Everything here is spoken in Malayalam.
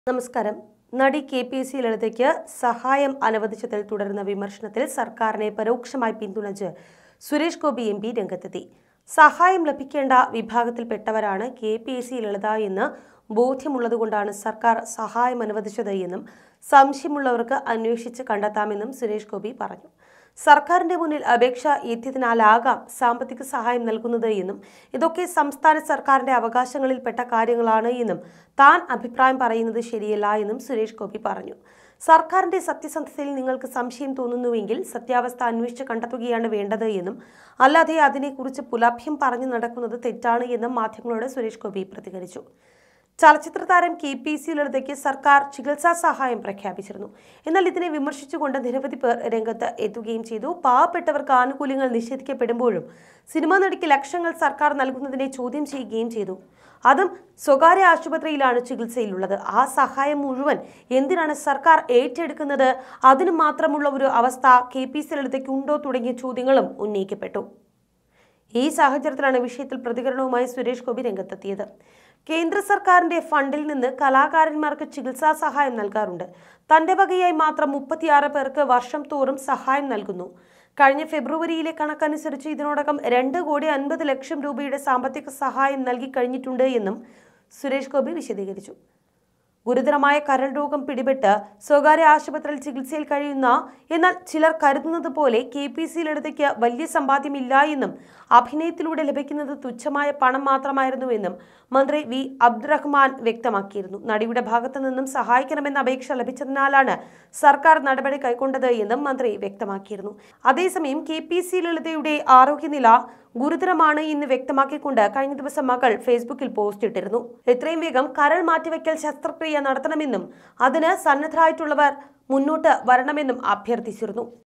നമസ്കാരം നടി കെ പി സി ലളിതയ്ക്ക് സഹായം അനുവദിച്ചതിൽ തുടരുന്ന വിമർശനത്തിൽ സർക്കാരിനെ പരോക്ഷമായി പിന്തുണച്ച് സുരേഷ് ഗോപി എം പി രംഗത്തെത്തി സഹായം ലഭിക്കേണ്ട വിഭാഗത്തിൽപ്പെട്ടവരാണ് കെ പി സി ലളിത എന്ന് ബോധ്യമുള്ളതുകൊണ്ടാണ് സർക്കാർ സഹായം അനുവദിച്ചത് എന്നും സംശയമുള്ളവർക്ക് അന്വേഷിച്ച് കണ്ടെത്താമെന്നും സുരേഷ് ഗോപി പറഞ്ഞു സർക്കാരിന്റെ മുന്നിൽ അപേക്ഷ എത്തിയതിനാലാകാം സാമ്പത്തിക സഹായം നൽകുന്നത് എന്നും ഇതൊക്കെ സംസ്ഥാന സർക്കാരിന്റെ അവകാശങ്ങളിൽപ്പെട്ട കാര്യങ്ങളാണ് എന്നും താൻ അഭിപ്രായം പറയുന്നത് ശരിയല്ല എന്നും സുരേഷ് ഗോപി പറഞ്ഞു സർക്കാരിന്റെ സത്യസന്ധതയിൽ നിങ്ങൾക്ക് സംശയം തോന്നുന്നുവെങ്കിൽ സത്യാവസ്ഥ അന്വേഷിച്ച് കണ്ടെത്തുകയാണ് വേണ്ടത് എന്നും അല്ലാതെ അതിനെക്കുറിച്ച് പുലഭ്യം പറഞ്ഞു നടക്കുന്നത് തെറ്റാണ് എന്നും മാധ്യമങ്ങളോട് സുരേഷ് ഗോപി പ്രതികരിച്ചു ചലച്ചിത്ര താരം കെ പി സി ലളിതയ്ക്ക് സർക്കാർ ചികിത്സാ സഹായം പ്രഖ്യാപിച്ചിരുന്നു എന്നാൽ ഇതിനെ വിമർശിച്ചുകൊണ്ട് നിരവധി പേർ രംഗത്ത് എത്തുകയും ചെയ്തു പാവപ്പെട്ടവർക്ക് ആനുകൂല്യങ്ങൾ നിഷേധിക്കപ്പെടുമ്പോഴും സിനിമാ നടിക്ക് ലക്ഷങ്ങൾ സർക്കാർ നൽകുന്നതിനെ ചോദ്യം ചെയ്യുകയും ചെയ്തു അതും സ്വകാര്യ ആശുപത്രിയിലാണ് ചികിത്സയിലുള്ളത് ആ സഹായം മുഴുവൻ എന്തിനാണ് സർക്കാർ ഏറ്റെടുക്കുന്നത് അതിന് മാത്രമുള്ള ഒരു അവസ്ഥ കെ പി സി ലളിതയ്ക്ക് ഉണ്ടോ തുടങ്ങിയ ചോദ്യങ്ങളും ഉന്നയിക്കപ്പെട്ടു ഈ സാഹചര്യത്തിലാണ് വിഷയത്തിൽ പ്രതികരണവുമായി സുരേഷ് ഗോപി രംഗത്തെത്തിയത് കേന്ദ്ര സർക്കാരിന്റെ ഫണ്ടിൽ നിന്ന് കലാകാരന്മാർക്ക് ചികിത്സാ സഹായം നൽകാറുണ്ട് തന്റെ വകയായി മാത്രം മുപ്പത്തിയാറ് പേർക്ക് വർഷം തോറും സഹായം നൽകുന്നു കഴിഞ്ഞ ഫെബ്രുവരിയിലെ കണക്കനുസരിച്ച് ഇതിനോടകം രണ്ട് കോടി അൻപത് ലക്ഷം രൂപയുടെ സാമ്പത്തിക സഹായം നൽകി കഴിഞ്ഞിട്ടുണ്ട് എന്നും സുരേഷ് ഗോപി വിശദീകരിച്ചു ഗുരുതരമായ കരൾ രോഗം പിടിപെട്ട് സ്വകാര്യ ആശുപത്രിയിൽ ചികിത്സയിൽ കഴിയുന്ന എന്നാൽ ചിലർ കരുതുന്നത് പോലെ കെ പി സി ലളിതയ്ക്ക് വലിയ സമ്പാദ്യമില്ല എന്നും അഭിനയത്തിലൂടെ ലഭിക്കുന്നത് തുച്ഛമായ പണം മാത്രമായിരുന്നുവെന്നും മന്ത്രി വി അബ്ദുറഹ്മാൻ വ്യക്തമാക്കിയിരുന്നു നടിയുടെ ഭാഗത്തു നിന്നും സഹായിക്കണമെന്ന അപേക്ഷ ലഭിച്ചതിനാലാണ് സർക്കാർ നടപടി കൈക്കൊണ്ടത് എന്നും മന്ത്രി വ്യക്തമാക്കിയിരുന്നു അതേസമയം കെ പി സി ലളിതയുടെ ആരോഗ്യനില ഗുരുതരമാണ് എന്ന് വ്യക്തമാക്കിക്കൊണ്ട് കഴിഞ്ഞ ദിവസം മകൾ ഫേസ്ബുക്കിൽ പോസ്റ്റ് ഇട്ടിരുന്നു എത്രയും വേഗം കരൾ മാറ്റിവെക്കൽ ശസ്ത്രക്രിയ നടത്തണമെന്നും അതിന് സന്നദ്ധരായിട്ടുള്ളവർ മുന്നോട്ട് വരണമെന്നും അഭ്യർത്ഥിച്ചിരുന്നു